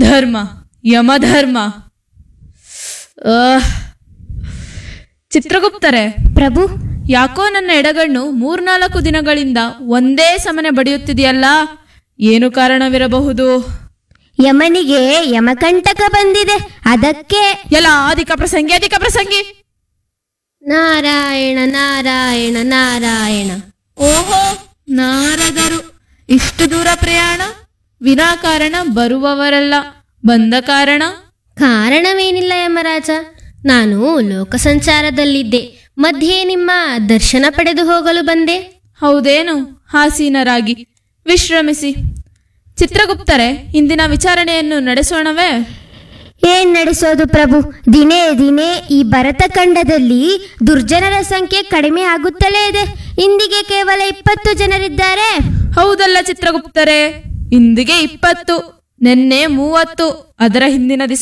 ಅಧರ್ಮ ಯಮಧರ್ಮ ಆಹ್. ಚಿತ್ರಗುಪ್ತರೆ ಪ್ರಭು ಯಾಕೋ ನನ್ನ ಎಡಗಣ್ಣು ಮೂರ್ನಾಲ್ಕು ದಿನಗಳಿಂದ ಒಂದೇ ಸಮನೆ ಬಡಿಯುತ್ತಿದೆಯಲ್ಲ ಏನು ಕಾರಣವಿರಬಹುದು ಯಮನಿಗೆ ಯಮಕಂಟಕ ಬಂದಿದೆ ಅದಕ್ಕೆ ಎಲ್ಲ ಅಧಿಕ ಪ್ರಸಂಗಿ ಅಧಿಕ ಪ್ರಸಂಗಿ ನಾರಾಯಣ ನಾರಾಯಣ ನಾರಾಯಣ ಓಹೋ ನಾರದರು ಇಷ್ಟು ದೂರ ಪ್ರಯಾಣ ವಿನಾಕಾರಣ ಬರುವವರಲ್ಲ ಬಂದ ಕಾರಣ ಕಾರಣವೇನಿಲ್ಲ ಯಮರಾಜ ನಾನು ಲೋಕ ಸಂಚಾರದಲ್ಲಿದ್ದೆ ಮಧ್ಯೆ ನಿಮ್ಮ ದರ್ಶನ ಪಡೆದು ಹೋಗಲು ಬಂದೆ ಹೌದೇನು ಹಾಸೀನರಾಗಿ ವಿಶ್ರಮಿಸಿ ಚಿತ್ರಗುಪ್ತರೆ ಇಂದಿನ ವಿಚಾರಣೆಯನ್ನು ನಡೆಸೋಣವೇ ಏನ್ ನಡೆಸೋದು ಪ್ರಭು ದಿನೇ ದಿನೇ ಈ ಭರತ ಖಂಡದಲ್ಲಿ ದುರ್ಜನರ ಸಂಖ್ಯೆ ಕಡಿಮೆ ಆಗುತ್ತಲೇ ಇದೆ ಇಂದಿಗೆ ಕೇವಲ ಇಪ್ಪತ್ತು ಜನರಿದ್ದಾರೆ ಹೌದಲ್ಲ ಚಿತ್ರಗುಪ್ತರೆ ಇಂದಿಗೆ ಇಪ್ಪತ್ತು ನಿನ್ನೆ ಮೂವತ್ತು ಅದರ ಹಿಂದಿನ ದಿವಸ